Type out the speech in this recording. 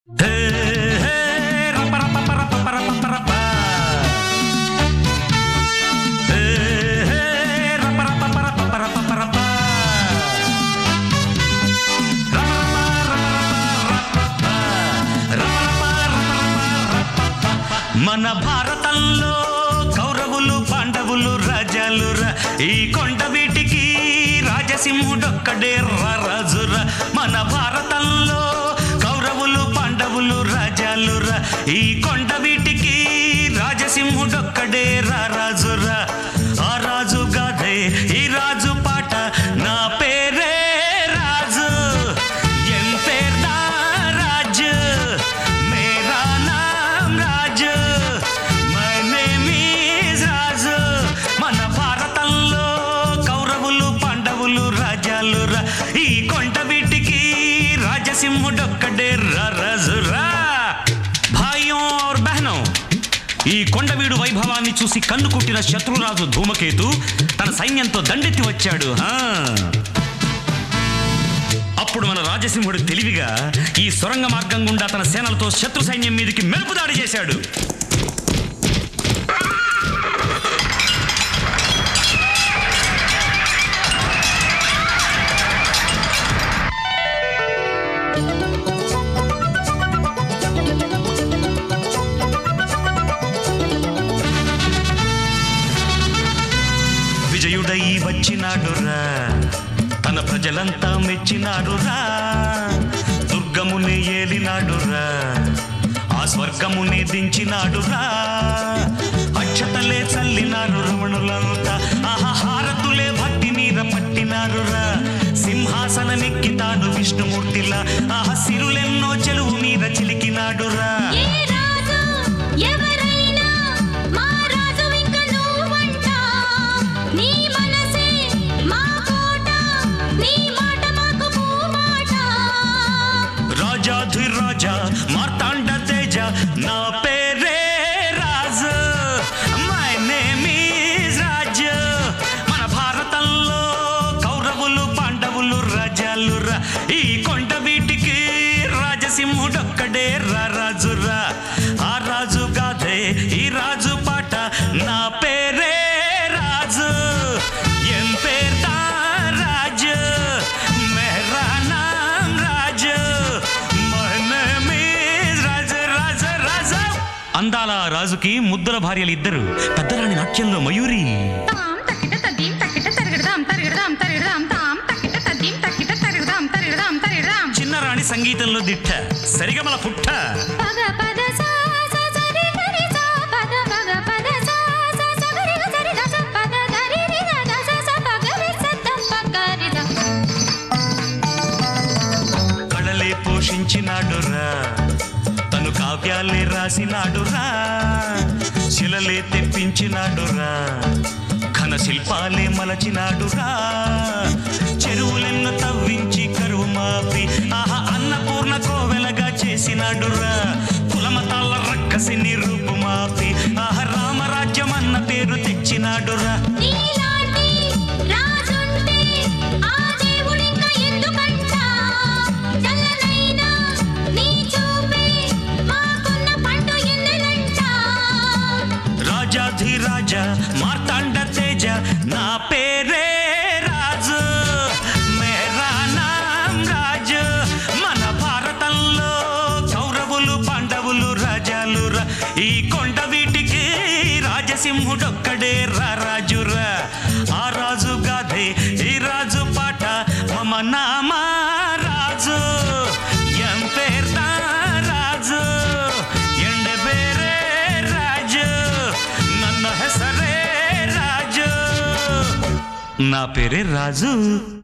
హే, హే, రప, రప, ప, రప, ప, రప, ప, రప. హే, హే, రప, రప, ప, రప, ప, రప, ప, రప. రమ, రమ, రమ, రమ, రప, రమ, రమ, రమ, రమ, రప. మన భారతంలో కౌరవులు పాండవులు రాజాలు రా ఈ కొండ వీటికి రాజసింహుడొక్కడే రా రాజురా మన భారతంలో కౌరవులు పాండవులు రాజాలు రా ఈ కొండ వీటికి రాజసింహుడొక్కడే రా రాజురా ఆ రాజు గాథే ఈ రాజు పాట నా పేరే రాజు ఎన్ పేర్దా రాజు మేరా నామ్ Raju my name is Raju మన భారతంలో కౌరవులు పాండవులు రాజాలు రా ఈ కొండ వీటికి రాజసింహుడొక్కడే రా రాజురా భాయ్యం ఔర్ బహనో ఈ కొండవీడు వైభవాన్ని చూసి కన్ను కుట్టిన శత్రురాజు ధూమకేతు తన సైన్యంతో దండెత్తి వచ్చాడు హా. అప్పుడు మన రాజసింహుడు తెలివిగా ఈ సొరంగ మార్గం గుండా తన సేనలతో శత్రు సైన్యం మీదకి మెరుపు దాడి చేశాడు విజయుడై వచ్చినాడురా తన ప్రజలంతా మెచ్చినాడురా దుర్గముని ఏలినాడురా ఆ స్వర్గముని దించినాడురా అక్షతలే చల్లినారు రమణులంతా ఆహా హారతులే భక్తి మీద పట్టినారురా సింహాసనమెక్కి తాను విష్ణుమూర్తిలా ఆహా సిరులెన్నో చెలువు మీద చిలికినాడురా ఏ రాజు ఎవరైనా మా రాజు ఇంక నువ్వంట నీ మనసే మా కోట నీ మాట మాకు పూమాట రాజాధిరాజా మార్తాండ తేజ నా పేరే Raju my name is Raju మన భారతంలో కౌరవులు పాండవులు రాజాలు రా ఈ కొండ వీటికి రాజసింహుడొక్కడే రా రాజురా ఆ రాజు గాథే ఈ రాజు పాట నా పేరే రాజు ఎన్ పేర్దా రాజు మేరా నామ్ Raju my name is Raju Raju Raju అందాల రాజుకి ముద్దుల భార్యలు ఇద్దరు పెద్దరాణి నాట్యంలో మయూరి తాం తక్కిట తద్దీం తక్కిట తరగడదాం తరగడదాం తరగడదాం తాం తక్కిట తద్దీం తక్కిట తరగడదాం తరగడదాం తరగడదాం చిన్నరాణి సంగీతంలో దిట్ట సరిగమల పుట్ట పగ పద సా సా సరి గరి సా పద పగ పద సా సా స గరి గ సరి ద స పద గరి రి గ ద స స పగ రి స ద ప గ రి ద కళలే పోషించినాడురా తను కావ్యాలే రాసినాడురా శిలలే తెప్పించినాడురా ఘన శిల్పాలే మలచినాడురా చెరువులెన్న తవ్వించి కరువు మాపి ఆహా అన్నపూర్ణ కోవెలగా చేసినాడురా కులమతాల రక్కసి రూపు మాపి ఆహా రామరాజ్యం అన్న పేరు తెచ్చినాడురా నీలాంటి రాజుంటే ఆ దేవుడింక ఎందుకంట చల్లనైనా నీ చూపే మాకున్న పండు ఎన్నెలంట రాజాధిరాజ మార్తాండ తేజ నా పేరే రాజు మేరా నామ్ రాజు మన భారతంలో కౌరవులు పాండవులు రాజాలు రా ఈ కొండ వీటికి రాజసింహుడొక్కడే రా రాజురా ఆ రాజు గాథే ఈ రాజు పాట మమ నామ రాజు ఎం పేర్దా రాజు ಎಂಡ ಬೇರೆ ರಾಜು ನನ್ನ ಹೆಸರೇ ರಾಜು నా పేరే రాజు